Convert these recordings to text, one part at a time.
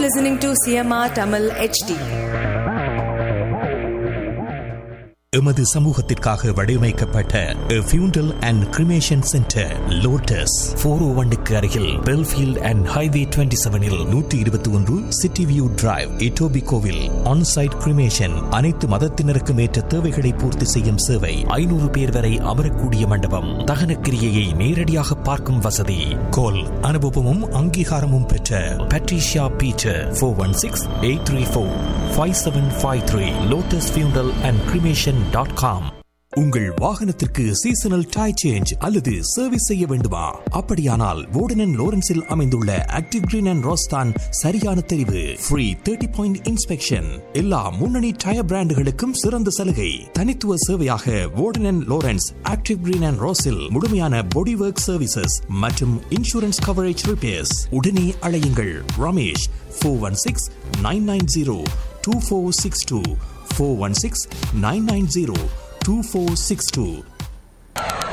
listening to CMR Tamil HD. எமது சமூகத்திற்காக வடிவமைக்கப்பட்ட funeral and cremation centre lotus four O ஒன்னுக்கு அருகில் பெல்ஃபீல்ட் அண்ட் ஹைவே டுவெண்ட்டி செவனில் நூற்றி இருபத்தி ஒன்று சிட்டி வியூ டிரைவ் இட்டோபி கோவில் ஆன்சைட் கிரிமேஷன் அனைத்து மதத்தினருக்கும் ஏற்ற தேவைகளை பூர்த்தி செய்யும் சேவை ஐநூறு பேர் வரை அமரக்கூடிய மண்டபம் தகன கிரியையை நேரடியாக பார்க்கும் வசதி கோல் அனுபவமும் அங்கீகாரமும் பெற்ற Patricia Peter four one six eight three four five seven five three lotus funeral and cremation dot com உங்கள் வாகனத்திற்கு சீசனல் டை சேஞ்ச் அல்லது சர்வீஸ் செய்ய வேண்டுமா அப்படியானால் வோர்டன் லோரன்ஸில் அமைந்துள்ள ஆக்டிவ் கிரீன் அண்ட் ரோஸ்தான் சரியான தெரிவு ஃப்ரீ தேர்ட்டி பாயிண்ட் இன்ஸ்பெக்ஷன் எல்லா முன்னணி டயர் பிராண்டுகளுக்கும் சிறந்த சலுகை தனித்துவ சேவையாக Wharton and Lawrence active green and ரோஸில் முழுமையான பாடி ஒர்க் சர்வீசஸ் மற்றும் இன்சூரன்ஸ் கவரேஜ் ரிப்பேர்ஸ் உடனே அழையுங்கள் Ramesh four one six nine nine zero two four six two four one six nine nine zero 2462.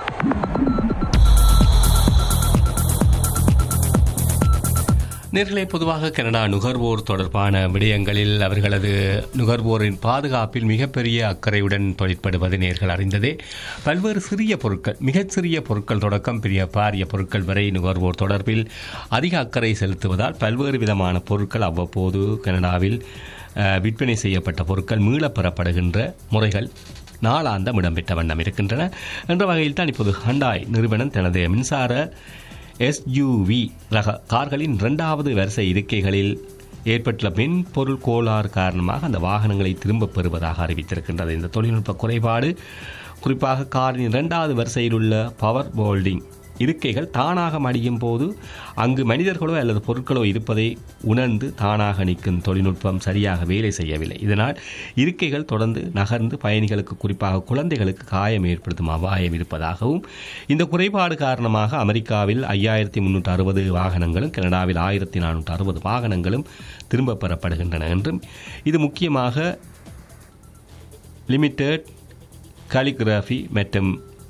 நேர்களே பொதுவாக கனடா நுகர்வோர் தொடர்பான விடயங்களில் அவர்களது நுகர்வோரின் பாதுகாப்பில் மிகப்பெரிய அக்கறையுடன் தொழிற்படுவது நேர்கள் அறிந்ததே பல்வேறு சிறிய பொருட்கள் மிகச் சிறிய பொருட்கள் தொடக்கம் பெரிய பாரிய பொருட்கள் வரை நுகர்வோர் தொடர்பில் அதிக அக்கறை செலுத்துவதால் பல்வேறு விதமான பொருட்கள் அவ்வப்போது கனடாவில் விற்பனை செய்யப்பட்ட பொருட்கள் மீளப் பெறப்படுகின்ற முறைகள் நாளாந்தம் இடம்பெற்ற வண்ணம் இருக்கின்றன என்ற வகையில் தான் இப்போது ஹண்டாய் நிறுவனம் தனது மின்சார எஸ்யூவி ரக கார்களின் இரண்டாவது வரிசை இருக்கைகளில் ஏற்பட்டுள்ள மென்பொருள் கோளாறு காரணமாக அந்த வாகனங்களை திரும்பப் பெறுவதாக அறிவித்திருக்கின்றது இந்த தொழில்நுட்ப குறைபாடு குறிப்பாக காரின் இரண்டாவது வரிசையில் உள்ள பவர் போல்டிங் இருக்கைகள் தானாக மடியும் போது அங்கு மனிதர்களோ அல்லது பொருட்களோ இருப்பதை உணர்ந்து தானாக நிற்கும் தொழில்நுட்பம் சரியாக வேலை செய்யவில்லை இதனால் இருக்கைகள் தொடர்ந்து நகர்ந்து பயணிகளுக்கு குறிப்பாக குழந்தைகளுக்கு காயம் ஏற்படுத்தும் அபாயம் இருப்பதாகவும் இந்த குறைபாடு காரணமாக அமெரிக்காவில் ஐயாயிரத்தி முன்னூற்று அறுபது வாகனங்களும் கனடாவில் ஆயிரத்தி நானூற்று அறுபது வாகனங்களும் திரும்பப் பெறப்படுகின்றன என்றும் இது முக்கியமாக லிமிட்டட் காலிகிராஃபி மற்றும்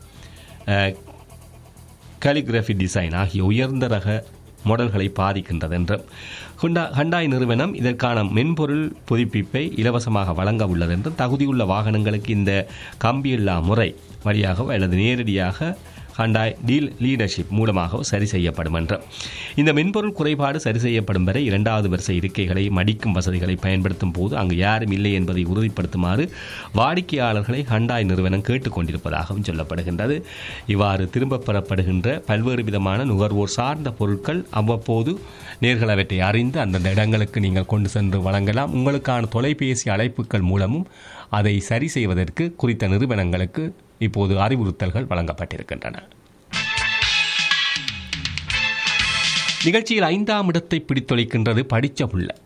காலிகிராஃபி டிசைன் ஆகிய உயர்ந்த ரக மாடல்களை பாதிக்கின்றது என்றும் ஹுண்டா ஹண்டாய் நிறுவனம் இதற்கான மென்பொருள் புதுப்பிப்பை இலவசமாக வழங்க உள்ளது என்றும் தகுதியுள்ள வாகனங்களுக்கு இந்த கம்பியில்லா முறை வழியாகவோ அல்லது நேரடியாக ஹண்டாய் டீல் லீடர்ஷிப் மூலமாக சரி செய்யப்படும் என்றும் இந்த மென்பொருள் குறைபாடு சரி செய்யப்படும் வரை இரண்டாவது வரிசை இருக்கைகளை மடிக்கும் வசதிகளை பயன்படுத்தும் போது அங்கு யாரும் இல்லை என்பதை உறுதிப்படுத்துமாறு வாடிக்கையாளர்களை ஹண்டாய் நிறுவனம் கேட்டுக்கொண்டிருப்பதாகவும் சொல்லப்படுகின்றது இவ்வாறு திரும்பப் பெறப்படுகின்ற பல்வேறு விதமான நுகர்வோர் சார்ந்த பொருட்கள் அவ்வப்போது நேர்கள் அவற்றை அறிந்து அந்தந்த இடங்களுக்கு நீங்கள் கொண்டு சென்று வழங்கலாம் உங்களுக்கான தொலைபேசி அழைப்புகள் மூலமும் அதை சரி செய்வதற்கு குறித்த நிறுவனங்களுக்கு இப்போது அறிவுறுத்தல்கள் வழங்கப்பட்டிருக்கின்றன நிகழ்ச்சியில் ஐந்தாம் இடத்தை பிடித்தொழிக்கின்றது படித்த புள்ள